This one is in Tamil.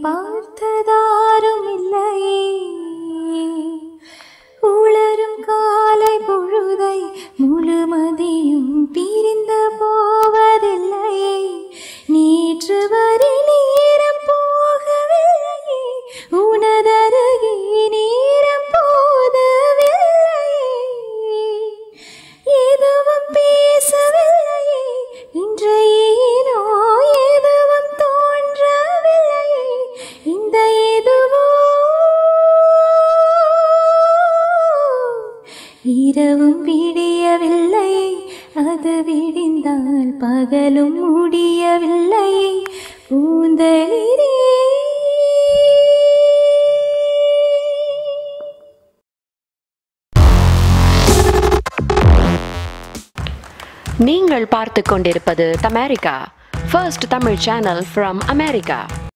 பார்த்ததாரும் இல்லையே உளரும் காலை பொழுதை முழுமதியும் பிரிந்து போவதில்லையே நேற்று வரை நேரம் போகவில்லையே உனதருகே நேரம் போதவில்லையே எதுவும் பேசவில்லையே இன்றையேனோ எதுவும் தோன்றவில்லையே இந்த எதுவோ இரவும் விடியவில்லை அது விடிந்தால் பகலும் முடியவில்லை பூந்தளிரே நீங்கள் பார்த்து கொண்டிருப்பது Thamirikka first Tamil channel from America